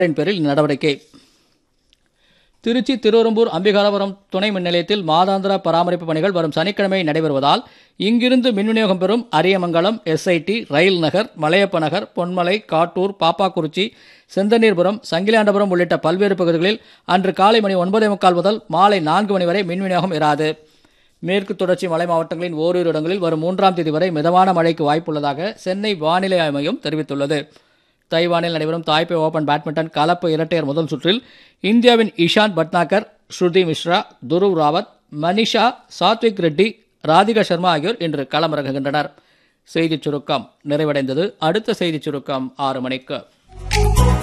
இன் பேரில் இந்நடவடிக்கை திருச்சி திருவெரும்பூர் அம்பிகாரபுரம் துணை மின் நிலையத்தில் மாதாந்திர பராமரிப்பு பணிகள் வரும் சனிக்கிழமை நடைபெறுவதால் இங்கிருந்து மின் விநியோகம் பெறும் அரியமங்கலம் எஸ்ஐடி ரயில் நகர் மலையப்ப நகர் பொன்மலை காட்டூர் பாப்பாக்குறிச்சி செந்தநீர்புரம் சங்கிலியாண்டபுரம் உள்ளிட்ட பல்வேறு பகுதிகளில் அன்று காலை மணி ஒன்பதே முக்கால் முதல் மாலை நான்கு மணி வரை மின் விநியோகம் இராது மேற்கு தொடர்ச்சி மலை மாவட்டங்களின் ஓரிரு இடங்களில் வரும் மூன்றாம் தேதி வரை மிதமான மழைக்கு வாய்ப்புள்ளதாக சென்னை வானிலை ஆய்வு மையம் தெரிவித்துள்ளது தைவானில் நடைபெறும் தாய்பே ஓபன் பேட்மிண்டன் கலப்பு இரட்டையர் முதல் சுற்றில் இந்தியாவின் இஷாந்த் பட்னாகர் ஸ்ருதி மிஸ்ரா துருவ் ராவத் மனிஷா சாத்விக் ரெட்டி ராதிகா சர்மா ஆகியோர் இன்று களமிறங்குகின்றனர் செய்திச் சுருக்கம் நிறைவடைந்தது அடுத்த செய்திச் சுருக்கம் ஆறு மணிக்கு